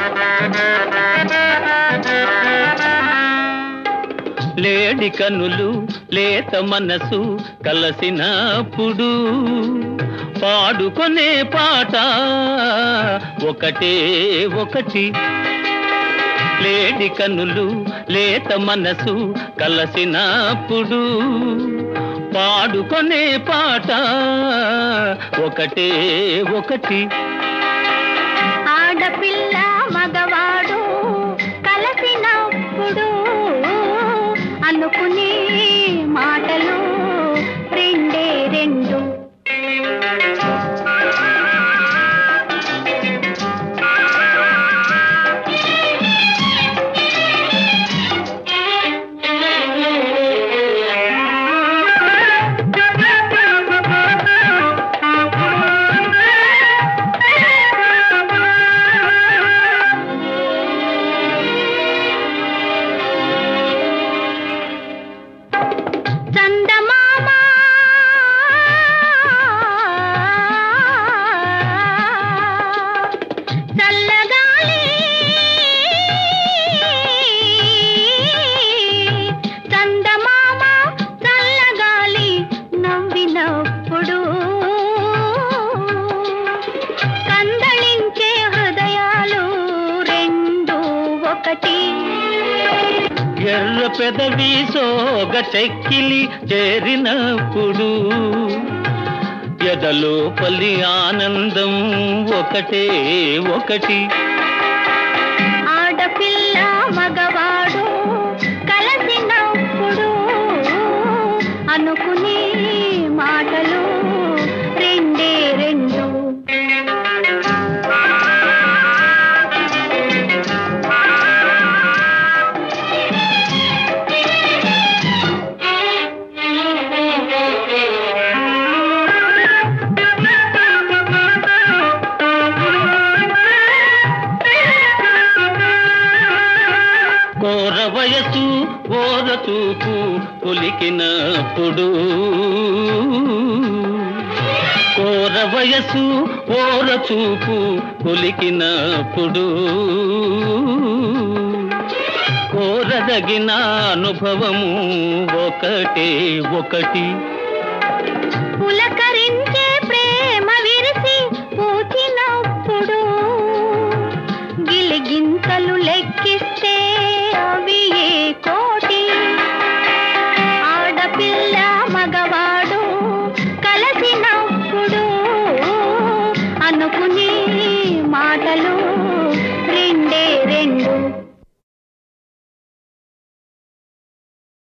లేడి కనులు లేత మనసు కలసినప్పుడు పాడుకొనే పాట ఒకటే ఒకటి లేడి కనులు లేత మనసు కలసినప్పుడు పాడుకొనే పాట ఒకటే ఒకటి ఆడపిల్ల మగవాడు కలసినప్పుడు అనుకునే మాటలు రెండే రెండు చందమామ చల్లగాలి చందమామ చల్లగాలి నవ్వినప్పుడు కందళించే హృదయాలు రెండు ఒకటి ఎర్ర పెదవి సోగ చెక్కిలి చేరినప్పుడు ఎదలో పల్లి ఆనందం ఒకటే ఒకటి ఆడపిల్ల మగవాడు కలిసినప్పుడు అనుకునే మాటలు రెండే రెండు కోర వయసు ఓర చూపు కొలికినప్పుడు కోర వయసు ఓర చూపు కొలికినప్పుడు కోరదగిన అనుభవము ఒకటే ఒకటి పులకరించే ప్రేమ విరిసి పూచినప్పుడు గిలిగింతలు లెక్కిస్తే అవి ఏ కోటి ఆడపిల్ల మగవాడు కలిసినప్పుడు అనుకునే మాటలు